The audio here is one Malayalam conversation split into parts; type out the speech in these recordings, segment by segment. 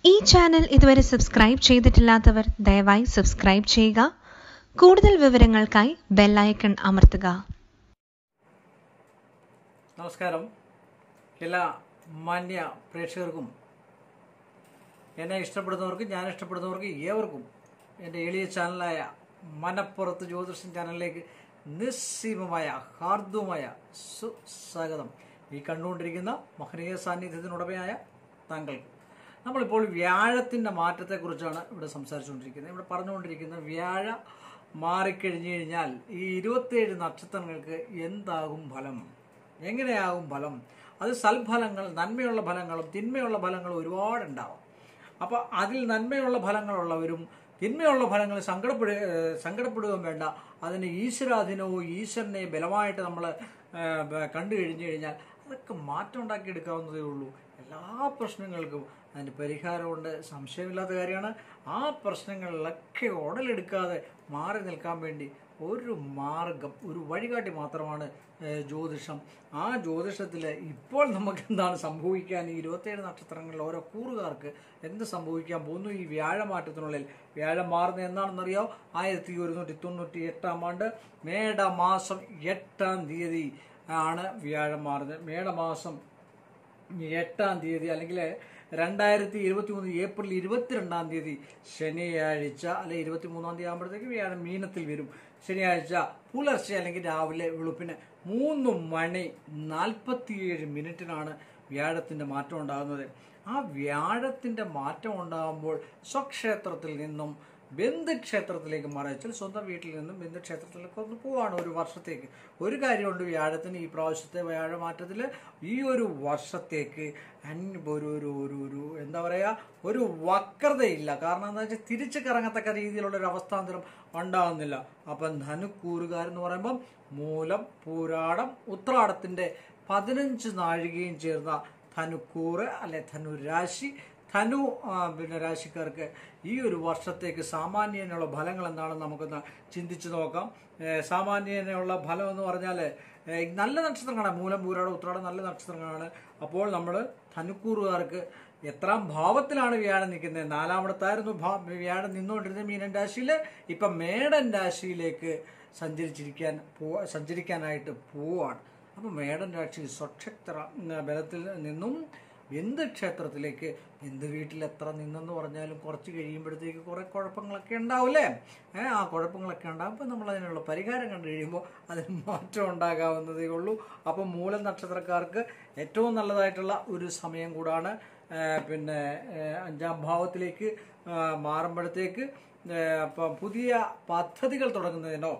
ഈ ചാനൽ ഇതുവരെ സബ്സ്ക്രൈബ് ചെയ്തിട്ടില്ലാത്തവർ ദയവായി സബ്സ്ക്രൈബ് ചെയ്യുക കൂടുതൽ വിവരങ്ങൾക്കായി ബെല്ലൈക്കൺ അമർത്തുക നമസ്കാരം എല്ലാ മാന്യ പ്രേക്ഷകർക്കും എന്നെ ഇഷ്ടപ്പെടുന്നവർക്കും ഞാൻ ഇഷ്ടപ്പെടുന്നവർക്കും ഏവർക്കും എൻ്റെ എളിയ ചാനലായ മനപ്പുറത്ത് ജ്യോതിഷൻ ചാനലിലേക്ക് നിസ്സീമമായ ഹാർദവുമായ സുസ്വാഗതം ഈ കണ്ടുകൊണ്ടിരിക്കുന്ന മഹനീയ സാന്നിധ്യത്തിനുടമയായ താങ്കൾക്ക് നമ്മളിപ്പോൾ വ്യാഴത്തിൻ്റെ മാറ്റത്തെക്കുറിച്ചാണ് ഇവിടെ സംസാരിച്ചുകൊണ്ടിരിക്കുന്നത് ഇവിടെ പറഞ്ഞുകൊണ്ടിരിക്കുന്ന വ്യാഴ മാറിക്കഴിഞ്ഞു കഴിഞ്ഞാൽ ഈ ഇരുപത്തേഴ് നക്ഷത്രങ്ങൾക്ക് എന്താകും ഫലം എങ്ങനെയാകും ഫലം അത് സൽഫലങ്ങൾ നന്മയുള്ള ഫലങ്ങളും തിന്മയുള്ള ഫലങ്ങളും ഒരുപാടുണ്ടാവും അപ്പോൾ അതിൽ നന്മയുള്ള ഫലങ്ങളുള്ളവരും തിന്മയുള്ള ഫലങ്ങൾ സങ്കടപ്പെടുക സങ്കടപ്പെടുകയും വേണ്ട അതിന് ഈശ്വരാധീനവും ഈശ്വരനെ ബലമായിട്ട് നമ്മൾ കണ്ടു കഴിഞ്ഞു കഴിഞ്ഞാൽ അതൊക്കെ മാറ്റം ഉണ്ടാക്കിയെടുക്കാവുന്നതേ ഉള്ളൂ എല്ലാ പ്രശ്നങ്ങൾക്കും അതിന് പരിഹാരമുണ്ട് സംശയമില്ലാത്ത കാര്യമാണ് ആ പ്രശ്നങ്ങളിലൊക്കെ ഉടലെടുക്കാതെ മാറി നിൽക്കാൻ വേണ്ടി ഒരു മാർഗം ഒരു വഴികാട്ടി മാത്രമാണ് ഏഹ്, ജ്യോതിഷം ആ ജ്യോതിഷത്തിൽ ഇപ്പോൾ നമുക്ക് എന്താണ് സംഭവിക്കാൻ ഈ ഇരുപത്തേഴ് നക്ഷത്രങ്ങളിൽ ഓരോ കൂറുകാർക്ക് എന്ത് സംഭവിക്കാൻ പോകുന്നു ഈ വ്യാഴമാറ്റത്തിനുള്ളിൽ വ്യാഴം മാറുന്നത് എന്താണെന്നറിയോ ആയിരത്തി ഒരുന്നൂറ്റി തൊണ്ണൂറ്റി എട്ടാം ആണ്ട് മേടമാസം എട്ടാം തീയതി ആണ് വ്യാഴം മാറുന്നത് മേടമാസം എട്ടാം തീയതി അല്ലെങ്കിൽ രണ്ടായിരത്തി ഇരുപത്തി മൂന്ന് ഏപ്രിൽ ഇരുപത്തിരണ്ടാം തീയതി ശനിയാഴ്ച അല്ലെ ഇരുപത്തി മൂന്നാം തീയതി ആകുമ്പോഴത്തേക്ക് വ്യാഴം മീനത്തിൽ വരും ശനിയാഴ്ച പുലർച്ചെ അല്ലെങ്കിൽ രാവിലെ വെളുപ്പിന് മൂന്ന് മണി നാൽപ്പത്തിയേഴ് മിനിറ്റിനാണ് വ്യാഴത്തിൻ്റെ മാറ്റം ഉണ്ടാകുന്നത് ആ വ്യാഴത്തിൻ്റെ മാറ്റം ഉണ്ടാകുമ്പോൾ സ്വക്ഷേത്രത്തിൽ നിന്നും ബന്ധുക്ഷേത്രത്തിലേക്ക് മാറിച്ചാൽ സ്വന്തം വീട്ടിൽ നിന്നും ബന്ധുക്ഷേത്രത്തിലേക്ക് ഒന്ന് പോവാണ് ഒരു വർഷത്തേക്ക് ഒരു കാര്യമുണ്ട് വ്യാഴത്തിന് ഈ പ്രാവശ്യത്തെ വ്യാഴമാറ്റത്തിൽ ഈ ഒരു വർഷത്തേക്ക് അന്യ ഒരു ഒരു ഒരു ഒരു എന്താ പറയുക ഒരു വക്രതയില്ല കാരണം എന്താ വെച്ചാൽ തിരിച്ചു കറങ്ങത്തക്ക രീതിയിലുള്ള ഒരു അവസ്ഥാന്തരം ഉണ്ടാകുന്നില്ല അപ്പം ധനുക്കൂറുകാരെന്ന് പറയുമ്പം മൂലം പൂരാടം ഉത്രാടത്തിൻ്റെ പതിനഞ്ച് നാഴികയും ചേർന്ന ധനുക്കൂറ് അല്ലെ ധനുരാശി ധനു ആ, പിന്നെ രാശിക്കാർക്ക് ഈ ഒരു വർഷത്തേക്ക് സാമാന്യനുള്ള ഫലങ്ങൾ എന്താണെന്ന് നമുക്കൊന്ന് ചിന്തിച്ചു നോക്കാം ഏ, സാമാന്യനുള്ള ഫലം എന്ന് പറഞ്ഞാൽ ഏ, നല്ല നക്ഷത്രങ്ങളാണ് മൂലം പൂരാടം ഉത്രാടം നല്ല നക്ഷത്രങ്ങളാണ് അപ്പോൾ നമ്മൾ ധനുക്കൂറുകാർക്ക് എത്രാം ഭാവത്തിലാണ് വ്യാഴം നിൽക്കുന്നത് നാലാമടത്തായിരുന്നു ഭാ വ്യാഴം നിന്നുകൊണ്ടിരുന്നത് മീനൻ രാശിയിൽ ഇപ്പം മേടൻ രാശിയിലേക്ക് സഞ്ചരിച്ചിരിക്കാൻ പോ സഞ്ചരിക്കാനായിട്ട് പോവാണ് അപ്പോൾ മേടൻ രാശി സ്വക്ഷേത്ര ഉം, ബലത്തിൽ നിന്നും ബന്ധു ക്ഷേത്രത്തിലേക്ക് ബന്ധു വീട്ടിൽ എത്ര നിന്നെന്ന് പറഞ്ഞാലും കുറച്ച് കഴിയുമ്പോഴത്തേക്ക് കുറേ കുഴപ്പങ്ങളൊക്കെ ഉണ്ടാവില്ലേ ഏ, ആ കുഴപ്പങ്ങളൊക്കെ ഉണ്ടാകുമ്പോൾ നമ്മൾ അതിനുള്ള പരിഹാരം കണ്ടു കഴിയുമ്പോൾ അതിന് മാറ്റം ഉണ്ടാകാവുന്നതേ ഉള്ളൂ അപ്പം മൂലം നക്ഷത്രക്കാർക്ക് ഏറ്റവും നല്ലതായിട്ടുള്ള ഒരു സമയം കൂടാണ് ഏ, പിന്നെ ഏ, അഞ്ചാം ഭാവത്തിലേക്ക് ആ, മാറുമ്പോഴത്തേക്ക് ഏ, അപ്പം പുതിയ പദ്ധതികൾ തുടങ്ങുന്നതിനോ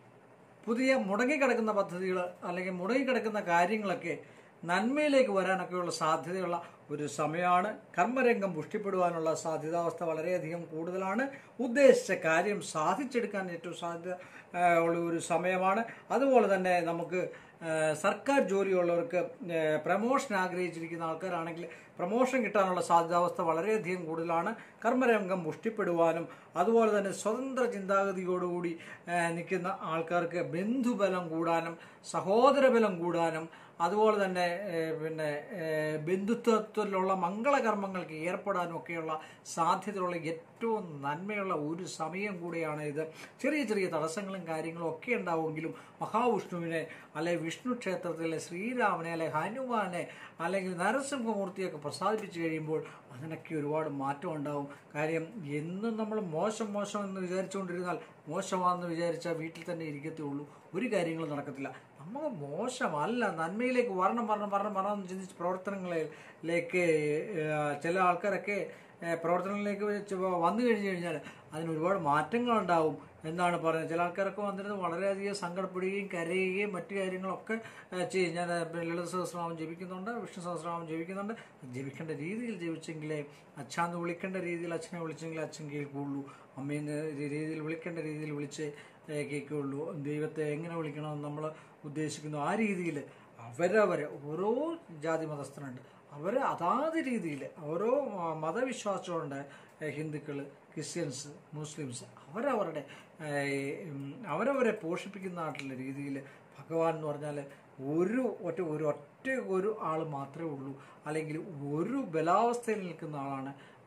പുതിയ മുടങ്ങിക്കിടക്കുന്ന പദ്ധതികൾ അല്ലെങ്കിൽ മുടങ്ങിക്കിടക്കുന്ന കാര്യങ്ങളൊക്കെ നന്മയിലേക്ക് വരാനൊക്കെയുള്ള സാധ്യതയുള്ള ഒരു സമയമാണ് കർമ്മരംഗം പുഷ്ടിപ്പെടുവാനുള്ള സാധ്യതാവസ്ഥ വളരെയധികം കൂടുതലാണ് ഉദ്ദേശിച്ച കാര്യം സാധിച്ചെടുക്കാൻ ഏറ്റവും സാധ്യത ആ, ഉള്ള ഒരു സമയമാണ് അതുപോലെ തന്നെ നമുക്ക് ആ, സർക്കാർ ജോലിയുള്ളവർക്ക് പ്രമോഷൻ ആഗ്രഹിച്ചിരിക്കുന്ന ആൾക്കാരാണെങ്കിൽ പ്രമോഷൻ കിട്ടാനുള്ള സാധ്യതാവസ്ഥ വളരെയധികം കൂടുതലാണ് കർമ്മരംഗം പുഷ്ടിപ്പെടുവാനും അതുപോലെ തന്നെ സ്വതന്ത്ര ചിന്താഗതിയോടുകൂടി ആ, നിൽക്കുന്ന ആൾക്കാർക്ക് ബന്ധുബലം കൂടാനും സഹോദരബലം കൂടാനും അതുപോലെ തന്നെ ഏ, പിന്നെ ഏ, ബന്ധുത്വത്തിലുള്ള മംഗളകർമ്മങ്ങൾക്ക് ഏർപ്പെടാനും ഒക്കെയുള്ള സാധ്യതയുള്ള ഏറ്റവും നന്മയുള്ള ഒരു സമയം കൂടിയാണ് ഇത് ചെറിയ ചെറിയ തടസ്സങ്ങളും കാര്യങ്ങളും ഒക്കെ ഉണ്ടാവുമെങ്കിലും മഹാവിഷ്ണുവിനെ അല്ലെ വിഷ്ണു ക്ഷേത്രത്തിലെ ശ്രീരാമനെ അല്ലെ ഹനുമാനെ അല്ലെങ്കിൽ നരസിംഹമൂർത്തിയൊക്കെ പ്രസാദിപ്പിച്ചു കഴിയുമ്പോൾ അതിനൊക്കെ ഒരുപാട് മാറ്റം ഉണ്ടാവും കാര്യം എന്നും നമ്മൾ മോശം മോശം എന്ന് വിചാരിച്ചുകൊണ്ടിരുന്നാൽ മോശമാണെന്ന് വിചാരിച്ചാൽ വീട്ടിൽ തന്നെ ഇരിക്കത്തേ ഉള്ളൂ ഒരു കാര്യങ്ങളും നടക്കത്തില്ല നമുക്ക് മോശമല്ല നന്മയിലേക്ക് വരണം വരണം വരണം വരണം എന്ന് ചിന്തിച്ച് പ്രവർത്തനങ്ങളിലേക്ക് ഏഹ്, ചില ആൾക്കാരൊക്കെ ഏഹ്, പ്രവർത്തനങ്ങളിലേക്ക് വെച്ച് വന്നു കഴിഞ്ഞു കഴിഞ്ഞാൽ അതിന് ഒരുപാട് മാറ്റങ്ങളുണ്ടാവും എന്നാണ് പറയുന്നത് ചില ആൾക്കാരൊക്കെ വന്നിരുന്ന് വളരെയധികം സങ്കടപ്പെടുകയും കരയുകയും മറ്റു കാര്യങ്ങളൊക്കെ ഏഹ്, ചെയ്യും ഞാൻ ഏഹ്, പിന്നെ ലളിത സഹസ്രനാമം ജപിക്കുന്നുണ്ട് വിഷ്ണു സഹസ്രനാമം ജപിക്കുന്നുണ്ട് ജപിക്കേണ്ട രീതിയിൽ ജപിച്ചെങ്കിലേ അച്ഛാന്ന് വിളിക്കേണ്ട രീതിയിൽ അച്ഛനെ വിളിച്ചെങ്കിലേ അച്ഛൻ കേൾക്കുകയുള്ളൂ അമ്മയെന്ന് രീതിയിൽ വിളിക്കേണ്ട രീതിയിൽ വിളിച്ച് ഏഹ്, കേൾക്കുകയുള്ളൂ ദൈവത്തെ എങ്ങനെ വിളിക്കണമെന്ന് നമ്മൾ ഉദ്ദേശിക്കുന്നു ആ രീതിയിൽ അവരവരെ ഓരോ ജാതി മതസ്ഥരുണ്ട് അവർ അതാത് രീതിയിൽ ഓരോ ആ, മതവിശ്വാസമുണ്ട് ഹിന്ദുക്കൾ ക്രിസ്ത്യൻസ് മുസ്ലിംസ് അവരവരുടെ ഏഹ്, ഉം, അവരവരെ പോഷിപ്പിക്കുന്നതായിട്ടുള്ള രീതിയിൽ ഭഗവാൻ എന്ന് പറഞ്ഞാൽ ഒരു ഒറ്റ ഒരു ഒറ്റ ഒരു ആൾ മാത്രമേ ഉള്ളൂ അല്ലെങ്കിൽ ഒരു ബലാവസ്ഥയിൽ നിൽക്കുന്ന ആളാണ്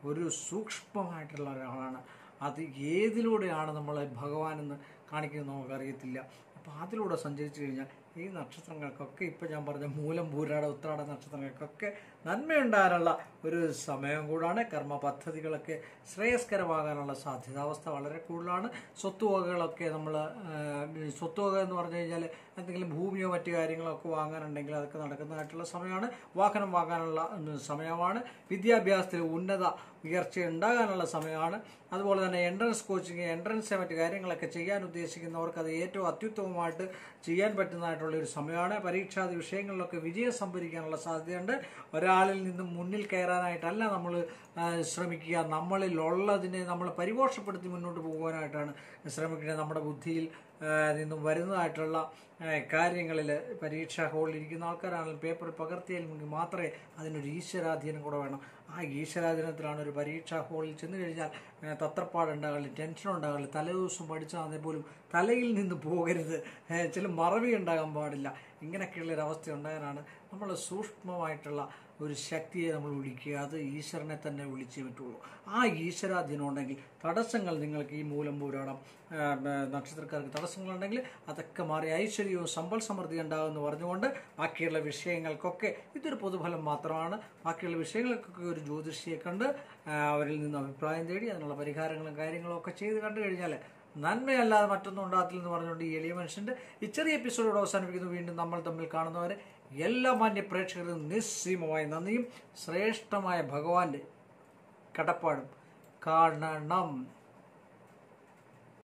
ഒരു സൂക്ഷ്മമായിട്ടുള്ള ഒരാളാണ് അത് ഏതിലൂടെയാണ് നമ്മളെ ഭഗവാൻ എന്ന് കാണിക്കുന്നത് നമുക്കറിയത്തില്ല അപ്പോൾ അതിലൂടെ സഞ്ചരിച്ചു കഴിഞ്ഞാൽ ഈ നക്ഷത്രങ്ങൾക്കൊക്കെ ഇപ്പം ഞാൻ പറഞ്ഞ മൂലം പൂരാട ഉത്രാട നക്ഷത്രങ്ങൾക്കൊക്കെ നന്മയുണ്ടാകാനുള്ള ഒരു സമയം കൂടാണ് കർമ്മ പദ്ധതികളൊക്കെ ശ്രേയസ്കരമാകാനുള്ള സാധ്യതാവസ്ഥ വളരെ കൂടുതലാണ് സ്വത്തുവകകളൊക്കെ നമ്മൾ സ്വത്തുവക എന്ന് പറഞ്ഞു കഴിഞ്ഞാൽ എന്തെങ്കിലും ഭൂമിയോ മറ്റു കാര്യങ്ങളോ ഒക്കെ വാങ്ങാനുണ്ടെങ്കിൽ അതൊക്കെ നടക്കുന്നതായിട്ടുള്ള സമയമാണ് വാഹനം വാങ്ങാനുള്ള ഉം, സമയമാണ് വിദ്യാഭ്യാസത്തിൽ ഉന്നത ഉയർച്ച ഉണ്ടാകാനുള്ള സമയമാണ് അതുപോലെ തന്നെ എൻട്രൻസ് കോച്ചിങ് എൻട്രൻസ് മറ്റു കാര്യങ്ങളൊക്കെ ചെയ്യാൻ ഉദ്ദേശിക്കുന്നവർക്ക് അത് ഏറ്റവും അത്യുത്തമമായിട്ട് ചെയ്യാൻ പറ്റുന്നതായിട്ടുള്ള ഒരു സമയമാണ് പരീക്ഷാദി വിഷയങ്ങളിലൊക്കെ വിജയം സംഭരിക്കാനുള്ള സാധ്യതയുണ്ട് ഒരാളിൽ നിന്നും മുന്നിൽ കയറാനായിട്ടല്ല നമ്മൾ ശ്രമിക്കുക നമ്മളിൽ ഉള്ളതിനെ നമ്മൾ പരിപോഷപ്പെടുത്തി മുന്നോട്ട് പോകുവാനായിട്ടാണ് ശ്രമിക്കുന്നത് നമ്മുടെ ബുദ്ധിയിൽ ആ, നിന്നും വരുന്നതായിട്ടുള്ള കാര്യങ്ങളിൽ പരീക്ഷാ ഹാളിൽ ഇരിക്കുന്ന ആൾക്കാരാണെങ്കിൽ പേപ്പർ പകർത്തിയെങ്കിൽ മാത്രമേ അതിനൊരു ഈശ്വരാധീനം കൂടെ വേണം ആ ഈശ്വരാധീനത്തിലാണ് ഒരു പരീക്ഷാ ഹാളിൽ ചെന്ന് കഴിഞ്ഞാൽ ആ, തത്രപ്പാടുണ്ടാകില്ല ടെൻഷൻ ഉണ്ടാകില്ല തലേദിവസം പഠിച്ചാൽ പോലും തലയിൽ നിന്ന് പോകരുത് ഏ, ചില മറവി ഉണ്ടാകാൻ പാടില്ല ഇങ്ങനെയൊക്കെയുള്ള ഒരു അവസ്ഥ ഉണ്ടാകാനാണ് നമ്മൾ സൂക്ഷ്മമായിട്ടുള്ള ഒരു ശക്തിയെ നമ്മൾ വിളിക്കുക അത് ഈശ്വരനെ തന്നെ വിളിച്ചേ പറ്റുള്ളൂ ആ ഈശ്വരാധീനം ഉണ്ടെങ്കിൽ തടസ്സങ്ങൾ നിങ്ങൾക്ക് ഈ മൂലം പൂരാടം ആ, ആ, നക്ഷത്രക്കാർക്ക് തടസ്സങ്ങളുണ്ടെങ്കിൽ അതൊക്കെ മാറി ഐശ്വര്യവും സമ്പൽ സമൃദ്ധി ഉണ്ടാകുമെന്ന് പറഞ്ഞുകൊണ്ട് ബാക്കിയുള്ള വിഷയങ്ങൾക്കൊക്കെ ഇതൊരു പൊതുഫലം മാത്രമാണ് ബാക്കിയുള്ള വിഷയങ്ങൾക്കൊക്കെ ഒരു ജ്യോതിഷിയെ കണ്ട് ആ, അവരിൽ നിന്ന് അഭിപ്രായം തേടി അതിനുള്ള പരിഹാരങ്ങളും കാര്യങ്ങളും ഒക്കെ ചെയ്ത് കണ്ടു കഴിഞ്ഞാൽ നന്മയല്ലാതെ മറ്റൊന്നും ഉണ്ടാകത്തില്ലെന്ന് പറഞ്ഞുകൊണ്ട് ഈ എളിയ മനുഷ്യന്റെ ഈ ചെറിയ എപ്പിസോഡോട് അവസാനിപ്പിക്കുന്നു വീണ്ടും നമ്മൾ തമ്മിൽ കാണുന്നവരെ എല്ലാ മാന്യ പ്രേക്ഷകർക്കും നിസ്സീമമായ നന്ദിയും ശ്രേഷ്ഠമായ ഭഗവാന്റെ കടപ്പാടും കാണണം